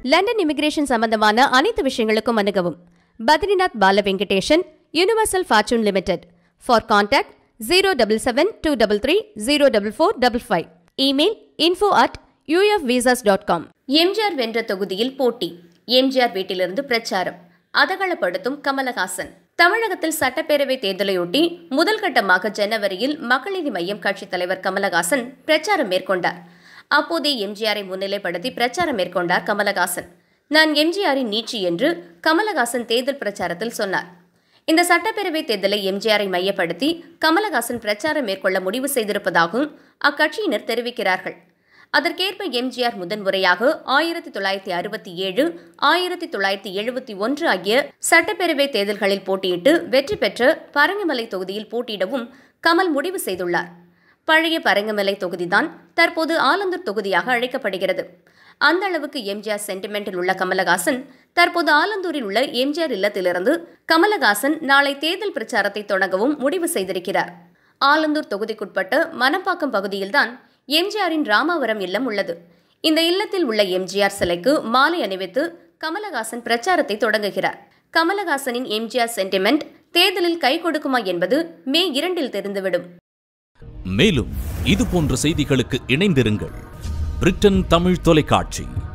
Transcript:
London immigration சம்பந்தமான அனைத்து விஷயங்களுக்கும் அணுகவும் Badrinath Bala Venkatesan universal fortune limited for contact zero double seven two double three zero double four double five email info at UF visas dot com MGR வென்ற தொகுதியில் போட்டி எம்ஜிஆர் வீட்டிலிருந்து பிரச்சாரம் அதகளப்படுத்தும் கமலஹாசன் தமிழகத்தில் சட்டப்பேரவை தேர்தலையொட்டி முதல் கட்டமாக ஜனவரியில் மக்கள் மையம் கட்சித் தலைவர் கமலஹாசன் பிரச்சாரம் மேற்கொண்டார் அப்போதே எம்ஜிஆரை முன்னிலைப்படுத்தி பிரச்சாரம் மேற்கொண்டார் கமலஹாசன் நான் எம்ஜிஆரின் நீட்சி என்று கமலஹாசன் தேர்தல் பிரச்சாரத்தில் சொன்னார் இந்த சட்டப்பேரவை தேர்தலை எம்ஜிஆரை மையப்படுத்தி கமலஹாசன் பிரச்சாரம் மேற்கொள்ள முடிவு செய்திருப்பதாகவும் அக்கட்சியினர் தெரிவிக்கிறார்கள் அதற்கேற்ப எம்ஜிஆர் முதன்முறையாக ஆயிரத்தி தொள்ளாயிரத்தி அறுபத்தி ஏழு ஆயிரத்தி தொள்ளாயிரத்தி எழுபத்தி ஒன்று ஆகிய சட்டப்பேரவை தேர்தல்களில் போட்டியிட்டு வெற்றி பெற்ற பரங்கிமலை தொகுதியில் போட்டியிடவும் கமல் முடிவு செய்துள்ளார் பழைய பரங்கிமலை தொகுதிதான் தற்போது ஆலந்தூர் தொகுதியாக அழைக்கப்படுகிறது அந்த அளவுக்கு எம்ஜிஆர் சென்டிமெண்டில் உள்ள கமலஹாசன் தற்போது ஆலந்தூரில் உள்ள எம்ஜிஆர் இல்லத்திலிருந்து கமலஹாசன் நாளை தேர்தல் பிரச்சாரத்தை தொடங்கவும் முடிவு செய்திருக்கிறார் ஆலந்தூர் தொகுதிக்குட்பட்ட மணப்பாக்கம் பகுதியில்தான் எம்ஜிஆரின் ராமாவரம் இல்லம் உள்ளது இந்த இல்லத்தில் உள்ள எம்ஜிஆர் சிலைக்கு மாலை அணிவித்து கமலஹாசன் பிரச்சாரத்தை தொடங்குகிறார் கமலஹாசனின் எம்ஜிஆர் சென்டிமெண்ட் தேர்தலில் கை கொடுக்குமா என்பது மே இரண்டில் தெரிந்துவிடும் மேலும் இது போன்ற செய்திகளுக்கு இணைந்திருங்கள் பிரிட்டன் தமிழ் தொலைக்காட்சி